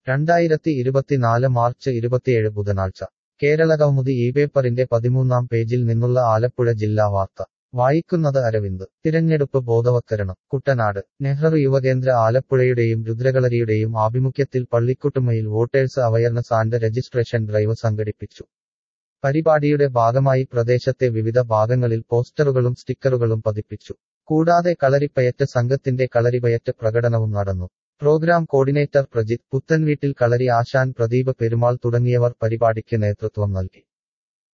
രണ്ടായിരത്തി ഇരുപത്തിനാല് മാർച്ച് ഇരുപത്തിയേഴ് ബുധനാഴ്ച കേരള കൗമുദി ഈ പേപ്പറിന്റെ പതിമൂന്നാം പേജിൽ നിന്നുള്ള ആലപ്പുഴ ജില്ലാ വാർത്ത വായിക്കുന്നത് അരവിന്ദ് തിരഞ്ഞെടുപ്പ് ബോധവത്കരണം കുട്ടനാട് നെഹ്റു യുവകേന്ദ്ര ആലപ്പുഴയുടെയും രുദ്രകളരിയുടെയും ആഭിമുഖ്യത്തിൽ പള്ളിക്കുട്ടുമയിൽ voters awareness and registration drive സംഘടിപ്പിച്ചു പരിപാടിയുടെ ഭാഗമായി പ്രദേശത്തെ വിവിധ ഭാഗങ്ങളിൽ പോസ്റ്ററുകളും സ്റ്റിക്കറുകളും പതിപ്പിച്ചു കൂടാതെ കളരിപ്പയറ്റ് സംഘത്തിന്റെ കളരിപ്പയറ്റ് പ്രകടനവും നടന്നു പ്രോഗ്രാം കോർഡിനേറ്റർ പ്രജിത് പുത്തൻവീട്ടിൽ കളരി ആശാൻ പ്രദീപ് പെരുമാൾ തുടങ്ങിയവർ പരിപാടിക്ക് നേതൃത്വം നൽകി